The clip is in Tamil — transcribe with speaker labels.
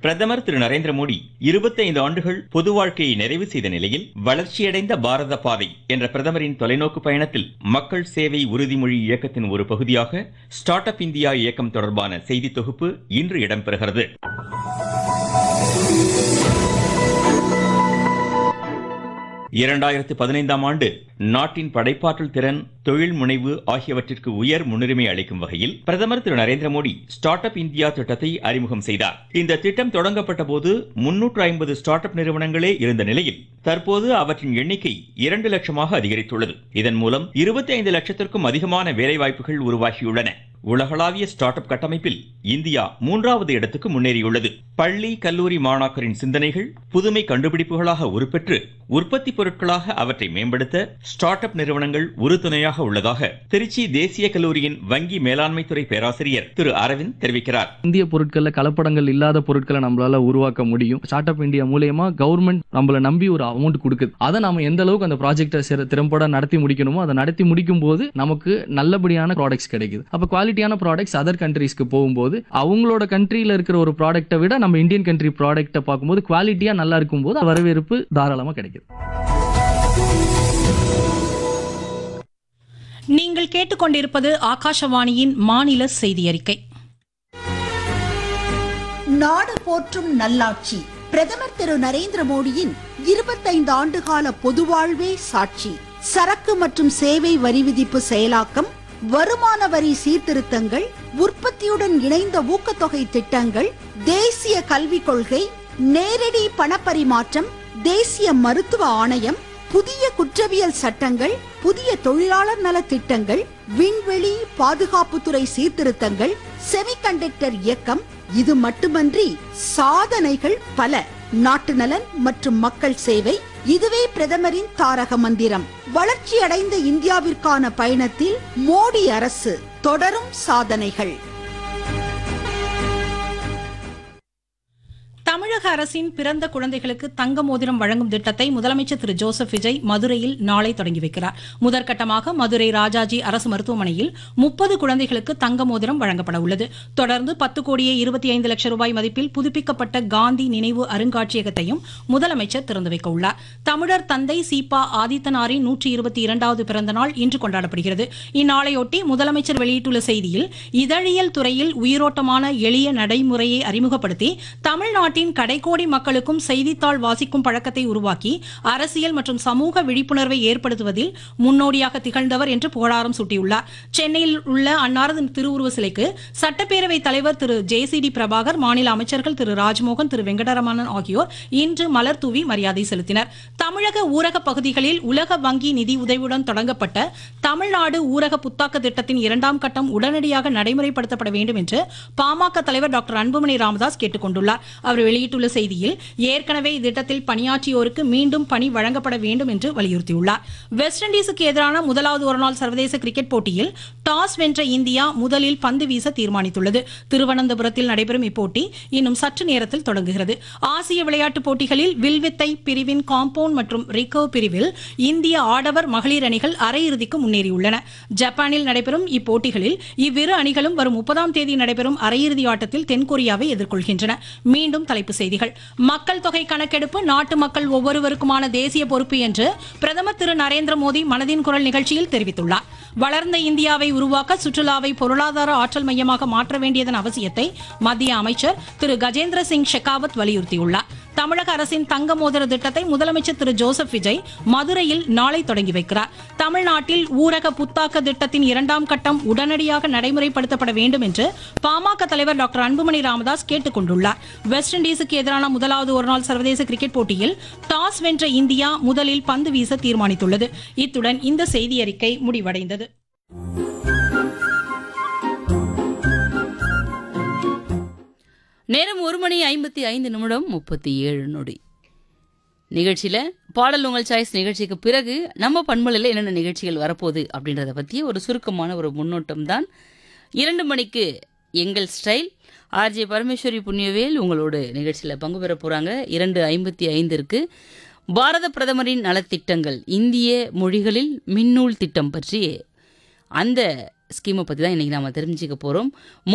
Speaker 1: பிரதமர் திரு நரேந்திர மோடி இருபத்தைந்து ஆண்டுகள் பொது வாழ்க்கையை நிறைவு செய்த நிலையில் வளர்ச்சியடைந்த பாரத பாதை என்ற பிரதமரின் தொலைநோக்கு பயணத்தில் மக்கள் சேவை உறுதிமொழி இயக்கத்தின் ஒரு பகுதியாக ஸ்டார்ட் அப் இந்தியா இயக்கம் தொடர்பான செய்தி தொகுப்பு இன்று இடம்பெறுகிறது இரண்டாயிரத்து பதினைந்தாம் ஆண்டு நாட்டின் படைப்பாற்றல் திறன் தொழில் முனைவு ஆகியவற்றிற்கு உயர் முன்னுரிமை அளிக்கும் வகையில் பிரதமர் திரு Narendra Modi startup India திட்டத்தை அறிமுகம் செய்தார் இந்த திட்டம் தொடங்கப்பட்ட போது முன்னூற்று ஐம்பது ஸ்டார்ட் அப் நிறுவனங்களே இருந்த நிலையில் தற்போது அவற்றின் எண்ணிக்கை இரண்டு லட்சமாக அதிகரித்துள்ளது இதன் மூலம் இருபத்தி ஐந்து லட்சத்திற்கும் அதிகமான வேலைவாய்ப்புகள் உருவாகியுள்ளன உலகளாவிய ஸ்டார்ட் அப் கட்டமைப்பில் இந்தியா மூன்றாவது இடத்துக்கு முன்னேறியுள்ளது பள்ளி கல்லூரி மாணாக்கரின் சிந்தனைகள் புதுமை கண்டுபிடிப்புகளாக உருப்பெற்று உற்பத்தி பொருட்களாக அவற்றை மேம்படுத்த ஸ்டார்ட் அப் நிறுவனங்கள் உறுதுணையாக உள்ளதாக திருச்சி தேசிய கல்லூரியின் வங்கி மேலாண்மை துறை பேராசிரியர் திரு அரவிந்த் தெரிவிக்கிறார்
Speaker 2: இந்திய பொருட்கள்ல கலப்படங்கள் இல்லாத பொருட்களை நம்மளால உருவாக்க முடியும் ஸ்டார்ட் அப் இந்தியா மூலியமா கவர்மெண்ட் நம்மள நம்பி ஒரு அமௌண்ட் கொடுக்குது அதை நம்ம எந்த அளவுக்கு அந்த ப்ராஜெக்டை திறம்பட நடத்தி முடிக்கணுமோ அதை நடத்தி முடிக்கும் போது நமக்கு நல்லபடியான ப்ராடக்ட்ஸ் கிடைக்குது அப்ப குவாலிட்டியான ப்ராடக்ட்ஸ் அதர் கண்ட்ரீஸ்க்கு போகும்போது அவங்களோட கண்ட்ரியில இருக்கிற ஒரு ப்ராடக்ட்டை விட நம்ம இந்தியன் கண்ட்ரி ப்ராடக்ட்டை பார்க்கும்போது குவாலிட்டியா நல்லா இருக்கும்போது வரவேற்பு தாராளமா கிடைக்குது
Speaker 3: நீங்கள் கேட்டுக்கொண்டிருப்பது ஆகாஷவாணியின் மாநில செய்தி அறிக்கை
Speaker 4: நாடு போற்றும் நல்லாட்சி பிரதமர் திரு நரேந்திர மோடியின் இருபத்தைந்து ஆண்டுகால பொதுவாழ்வே சாட்சி சரக்கு மற்றும் சேவை வரி விதிப்பு செயலாக்கம் வருமான வரி சீர்திருத்தங்கள் உற்பத்தியுடன் இணைந்த ஊக்கத்தொகை திட்டங்கள் தேசிய கல்விக் கொள்கை நேரடி பணப்பரிமாற்றம் தேசிய மருத்துவ ஆணையம் புதிய குற்றவியல் சட்டங்கள் புதிய தொழிலாளர் நல திட்டங்கள் விண்வெளி பாதுகாப்புத்துறை சீர்திருத்தங்கள் செமிகண்டக்டர் இயக்கம் இது மட்டுமன்றி சாதனைகள் பல நாட்டு நலன் மற்றும் மக்கள் சேவை இதுவே பிரதமரின் தாரக மந்திரம் வளர்ச்சியடைந்த இந்தியாவிற்கான பயணத்தில் மோடி அரசு தொடரும் சாதனைகள்
Speaker 3: தமிழக அரசின் பிறந்த குழந்தைகளுக்கு தங்க மோதிரம் வழங்கும் திட்டத்தை முதலமைச்சர் திரு ஜோசப் விஜய் மதுரையில் நாளை தொடங்கி வைக்கிறார் முதற்கட்டமாக மதுரை ராஜாஜி அரசு மருத்துவமனையில் முப்பது குழந்தைகளுக்கு தங்க மோதிரம் வழங்கப்பட உள்ளது தொடர்ந்து பத்து கோடியே இருபத்தி ஐந்து லட்சம் ரூபாய் மதிப்பில் புதுப்பிக்கப்பட்ட காந்தி நினைவு அருங்காட்சியகத்தையும் முதலமைச்சர் திறந்து வைக்க உள்ளார் தமிழர் தந்தை சீபா ஆதித்தனாரின் நூற்றி இருபத்தி இரண்டாவது பிறந்த நாள் இன்று கொண்டாடப்படுகிறது இந்நாளையொட்டி முதலமைச்சர் வெளியிட்டுள்ள செய்தியில் இதழியல் துறையில் உயிரோட்டமான எளிய நடைமுறையை அறிமுகப்படுத்தி தமிழ்நாட்டின் கடைக்கோடி மக்களுக்கும் செய்தித்தாள் வாசிக்கும் பழக்கத்தை உருவாக்கி அரசியல் மற்றும் சமூக விழிப்புணர்வை ஏற்படுத்துவதில் முன்னோடியாக திகழ்ந்தவர் என்று புகழாரம் சூட்டியுள்ளார் சென்னையில் உள்ள அன்னாரது திருவுருவ சிலைக்கு சட்டப்பேரவை தலைவர் திரு ஜேசிடி பிரபாகர் மாநில அமைச்சர்கள் திரு ராஜ்மோகன் திரு வெங்கடரமணன் ஆகியோர் இன்று மலர் தூவி மரியாதை செலுத்தினர் தமிழக ஊரக பகுதிகளில் உலக வங்கி நிதி உதவியுடன் தொடங்கப்பட்ட தமிழ்நாடு ஊரக புத்தாக்க திட்டத்தின் இரண்டாம் கட்டம் உடனடியாக நடைமுறைப்படுத்தப்பட வேண்டும் என்று பாமக தலைவர் டாக்டர் அன்புமணி ராமதாஸ் கேட்டுக் கொண்டுள்ளார் அவர் வெளியிட்டுள்ள செய்தியில் ஏற்கனவே இத்திட்டத்தில் பணியாற்றியோருக்கு மீண்டும் பணி வழங்கப்பட வேண்டும் என்று வலியுறுத்தியுள்ளார் வெஸ்ட் இண்டீஸுக்கு எதிரான முதலாவது ஒருநாள் சர்வதேச கிரிக்கெட் போட்டியில் டாஸ் வென்ற இந்தியா முதலில் பந்து வீச தீர்மானித்துள்ளது திருவனந்தபுரத்தில் நடைபெறும் இப்போட்டி இன்னும் சற்று நேரத்தில் தொடங்குகிறது ஆசிய விளையாட்டுப் போட்டிகளில் வில்வித்தை பிரிவின் காம்பவுண்ட் மற்றும் ரிகர்வ் பிரிவில் இந்திய ஆடவர் மகளிர் அணிகள் அரையிறுதிக்கு முன்னேறியுள்ளன ஜப்பானில் நடைபெறும் இப்போட்டிகளில் இவ்விரு அணிகளும் வரும் முப்பதாம் தேதி நடைபெறும் அரையிறுதி ஆட்டத்தில் தென்கொரியாவை எதிர்கொள்கின்றன மீண்டும் தலைப்புச் செய்திகள் மக்கள் தொகை கணக்கெடுப்பு நாட்டு மக்கள் ஒவ்வொருவருக்குமான தேசிய பொறுப்பு என்று பிரதமர் திரு நரேந்திர மோடி மனதின் குரல் நிகழ்ச்சியில் தெரிவித்துள்ளார் வளர்ந்த இந்தியாவை உருவாக்க சுற்றுலாவை பொருளாதார ஆற்றல் மையமாக மாற்ற வேண்டியதன் அவசியத்தை மத்திய அமைச்சர் திரு கஜேந்திர சிங் ஷெகாவத் வலியுறுத்தியுள்ளார் தமிழக அரசின் தங்க மோதிர திட்டத்தை முதலமைச்சர் திரு ஜோசப் விஜய் மதுரையில் நாளை தொடங்கி வைக்கிறார் தமிழ்நாட்டில் ஊரக புத்தாக்க திட்டத்தின் இரண்டாம் கட்டம் உடனடியாக நடைமுறைப்படுத்தப்பட வேண்டும் என்று பாமக தலைவர் டாக்டர் அன்புமணி ராமதாஸ் கேட்டுக் கொண்டுள்ளார் வெஸ்ட் இண்டீஸுக்கு எதிரான முதலாவது ஒருநாள் சர்வதேச கிரிக்கெட் போட்டியில் டாஸ் வென்ற இந்தியா முதலில் பந்து வீச தீர்மானித்துள்ளது இத்துடன் இந்த செய்தி அறிக்கை முடிவடைந்தது
Speaker 5: நேரம் ஒரு மணி ஐம்பத்தி ஐந்து நிமிடம் முப்பத்தி ஏழு நொடி நிகழ்ச்சியில் பாடல் உங்கள் சாய்ஸ் நிகழ்ச்சிக்கு பிறகு நம்ம பண்பலையில் என்னென்ன நிகழ்ச்சிகள் வரப்போகுது அப்படின்றத பற்றி ஒரு சுருக்கமான ஒரு முன்னோட்டம் தான் இரண்டு மணிக்கு எங்கள் ஸ்டைல் ஆர்ஜே பரமேஸ்வரி புண்ணியவேல் உங்களோட நிகழ்ச்சியில் பங்கு பெற போகிறாங்க இரண்டு ஐம்பத்தி ஐந்திற்கு பாரத பிரதமரின் நலத்திட்டங்கள் இந்திய மொழிகளில் மின்னூல் திட்டம் பற்றி அந்த ஸ்கீமை பற்றி தான் இன்றைக்கி நாம் தெரிஞ்சுக்க போகிறோம்